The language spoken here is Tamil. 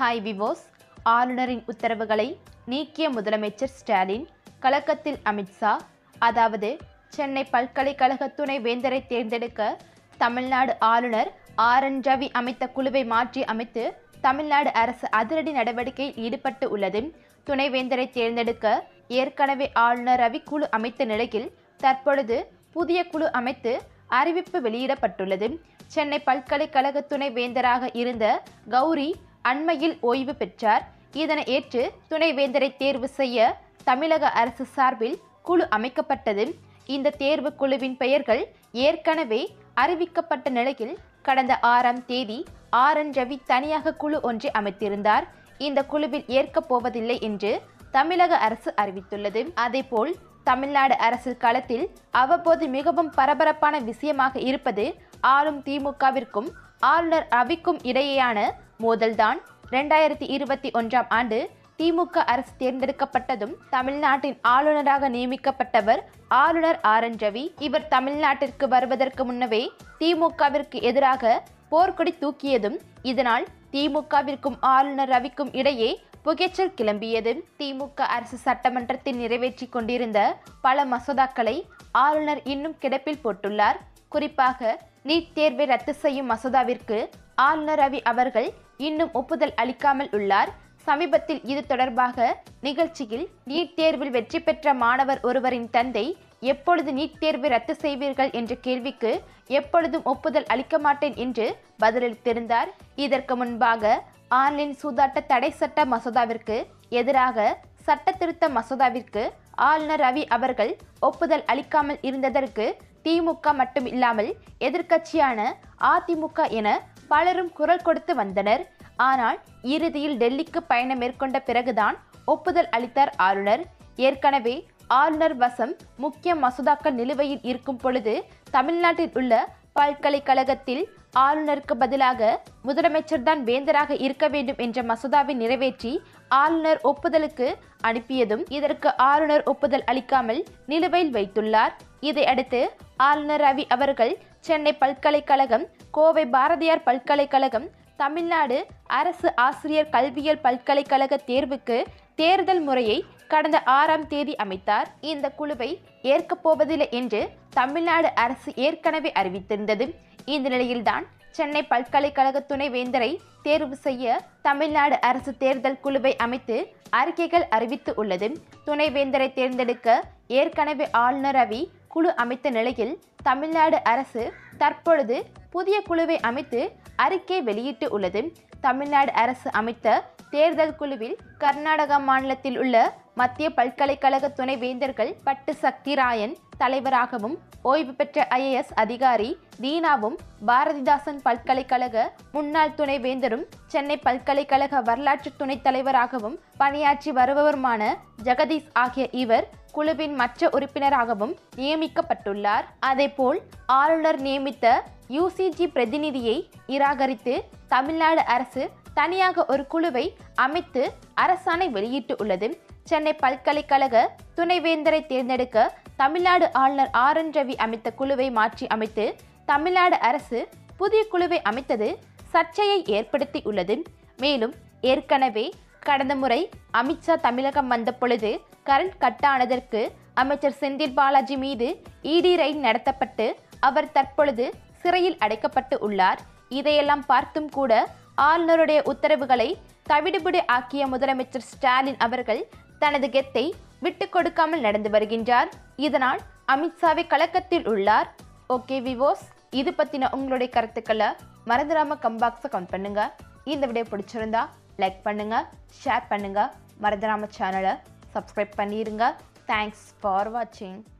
ஹாய் விவோஸ் ஆளுநரின் உத்தரவுகளை நீக்கிய முதலமைச்சர் ஸ்டாலின் கலக்கத்தில் அமித்ஷா அதாவது சென்னை பல்கலைக்கழக துணை வேந்தரை தேர்ந்தெடுக்க தமிழ்நாடு ஆளுநர் ஆர் என் ரவி அமைத்த குழுவை மாற்றி அமைத்து தமிழ்நாடு அரசு அதிரடி நடவடிக்கையில் ஈடுபட்டு உள்ளது துணைவேந்தரை தேர்ந்தெடுக்க ஏற்கனவே ஆளுநர் ரவி குழு அமைத்த நிலையில் தற்பொழுது புதிய குழு அமைத்து அறிவிப்பு வெளியிடப்பட்டுள்ளது சென்னை பல்கலைக்கழக துணை வேந்தராக இருந்த கௌரி அண்மையில் ஓய்வு பெற்றார் இதனை ஏற்று துணைவேந்தரை தேர்வு செய்ய தமிழக அரசு சார்பில் குழு அமைக்கப்பட்டது இந்த தேர்வு குழுவின் பெயர்கள் ஏற்கனவே அறிவிக்கப்பட்ட நிலையில் கடந்த ஆறாம் தேதி ஆர் என் ரவி தனியாக குழு ஒன்றை அமைத்திருந்தார் இந்த குழுவில் ஏற்கப் போவதில்லை என்று தமிழக அரசு அறிவித்துள்ளது அதேபோல் தமிழ்நாடு அரசு களத்தில் அவ்வப்போது மிகவும் பரபரப்பான விஷயமாக இருப்பது ஆளும் திமுகவிற்கும் ஆளுநர் ரவிக்கும் இடையேயான மோதல்தான் ரெண்டாயிரத்தி இருபத்தி ஒன்றாம் ஆண்டு திமுக அரசு தேர்ந்தெடுக்கப்பட்டதும் தமிழ்நாட்டின் ஆளுநராக நியமிக்கப்பட்டவர் ஆளுநர் ஆர் என் ரவி இவர் தமிழ்நாட்டிற்கு வருவதற்கு முன்னவே திமுகவிற்கு எதிராக போர்க்கொடி தூக்கியதும் இதனால் திமுகவிற்கும் ஆளுநர் ரவிக்கும் இடையே புகைச்சல் கிளம்பியது திமுக அரசு சட்டமன்றத்தில் நிறைவேற்றி கொண்டிருந்த பல மசோதாக்களை ஆளுநர் இன்னும் கிடப்பில் போட்டுள்ளார் குறிப்பாக நீட் தேர்வை ரத்து செய்யும் மசோதாவிற்கு ஆளுநர் ரவி அவர்கள் இன்னும் ஒப்புதல் அளிக்காமல் உள்ளார் சமீபத்தில் இது தொடர்பாக நிகழ்ச்சியில் நீட் தேர்வில் வெற்றி பெற்ற மாணவர் ஒருவரின் தந்தை எப்பொழுது நீட் தேர்வை ரத்து செய்வீர்கள் என்ற கேள்விக்கு எப்பொழுதும் ஒப்புதல் அளிக்க மாட்டேன் என்று பதிலளித்திருந்தார் இதற்கு முன்பாக ஆன்லைன் சூதாட்ட தடை சட்ட மசோதாவிற்கு எதிராக சட்ட திருத்த மசோதாவிற்கு ஆளுநர் ரவி அவர்கள் ஒப்புதல் அளிக்காமல் இருந்ததற்கு திமுக மட்டும் இல்லாமல் எதிர்க்கட்சியான அதிமுக என பலரும் குரல் கொடுத்து வந்தனர் ஆனால் இறுதியில் டெல்லிக்கு பயணம் மேற்கொண்ட பிறகுதான் ஒப்புதல் அளித்தார் ஆளுநர் ஏற்கனவே ஆளுநர் வசம் முக்கிய மசோதாக்கள் நிலுவையில் இருக்கும் பொழுது தமிழ்நாட்டில் உள்ள பல்கலைக்கழகத்தில் ஆளுநருக்கு பதிலாக முதலமைச்சர் தான் வேந்தராக இருக்க வேண்டும் என்ற மசோதாவை நிறைவேற்றி ஆளுநர் ஒப்புதலுக்கு அனுப்பியதும் இதற்கு ஆளுநர் ஒப்புதல் அளிக்காமல் நிலுவையில் வைத்துள்ளார் இதையடுத்து ஆளுநர் ரவி அவர்கள் சென்னை பல்கலைக்கழகம் கோவை பாரதியார் பல்கலைக்கழகம் தமிழ்நாடு அரசு ஆசிரியர் கல்வியியல் பல்கலைக்கழக தேர்வுக்கு தேர்தல் முறையை கடந்த ஆறாம் தேதி அமைத்தார் இந்த குழுவை ஏற்கப் போவதில்லை என்று தமிழ்நாடு அரசு ஏற்கனவே அறிவித்திருந்தது இந்த நிலையில்தான் சென்னை பல்கலைக்கழக துணைவேந்தரை தேர்வு செய்ய தமிழ்நாடு அரசு தேர்தல் குழுவை அமைத்து அறிக்கைகள் அறிவித்து உள்ளது துணைவேந்தரை தேர்ந்தெடுக்க ஏற்கனவே ஆளுநர் ரவி குழு அமைத்த நிலையில் தமிழ்நாடு அரசு தற்பொழுது புதிய குழுவை அமைத்து அறிக்கை வெளியிட்டு உள்ளது தமிழ்நாடு அரசு அமைத்த தேர்தல் குழுவில் கர்நாடகா மாநிலத்தில் உள்ள மத்திய பல்கலைக்கழக துணைவேந்தர்கள் பட்டு சக்தி ராயன் தலைவராகவும் ஓய்வு பெற்ற ஐஏஎஸ் அதிகாரி தீனாவும் பாரதிதாசன் பல்கலைக்கழக முன்னாள் துணைவேந்தரும் சென்னை பல்கலைக்கழக வரலாற்று துணைத் தலைவராகவும் பணியாற்றி வருபவருமான ஜெகதீஷ் ஆகிய இவர் குழுவின் மற்ற உறுப்பினராகவும் நியமிக்கப்பட்டுள்ளார் அதேபோல் ஆளுநர் நியமித்த யூசிஜி பிரதிநிதியை நிராகரித்து தமிழ்நாடு அரசு தனியாக ஒரு குழுவை அமைத்து அரசாணை வெளியிட்டு உள்ளது சென்னை பல்கலைக்கழக துணைவேந்தரை தேர்ந்தெடுக்க தமிழ்நாடு ஆளுநர் ஆர் என் ரவி அமைத்த குழுவை மாற்றி அமைத்து தமிழ்நாடு அரசு புதிய குழுவை அமைத்தது சர்ச்சையை ஏற்படுத்தி உள்ளது மேலும் ஏற்கனவே கடந்த முறை அமித்ஷா தமிழகம் வந்த பொழுது கரண்ட் கட்டானதற்கு அமைச்சர் செந்தில் பாலாஜி மீது இடி ரைட் நடத்தப்பட்டு அவர் தற்பொழுது சிறையில் அடைக்கப்பட்டு உள்ளார் இதையெல்லாம் பார்த்தும் கூட ஆளுநருடைய உத்தரவுகளை தவிடுபடி ஆக்கிய முதலமைச்சர் ஸ்டாலின் அவர்கள் தனது கெத்தை விட்டு கொடுக்காமல் நடந்து வருகின்றார் இதனால் அமித்ஷாவை கலக்கத்தில் உள்ளார் ஓகே விவோஸ் இது பற்றின உங்களுடைய கருத்துக்களை மறந்துடாம கம்பாக்ஸை கமெண்ட் பண்ணுங்க இந்த வீடியோ பிடிச்சிருந்தா லைக் பண்ணுங்க ஷேர் பண்ணுங்க மறந்துடாம சேனலை சப்ஸ்கிரைப் பண்ணிடுங்க தேங்க்ஸ் ஃபார் வாட்சிங்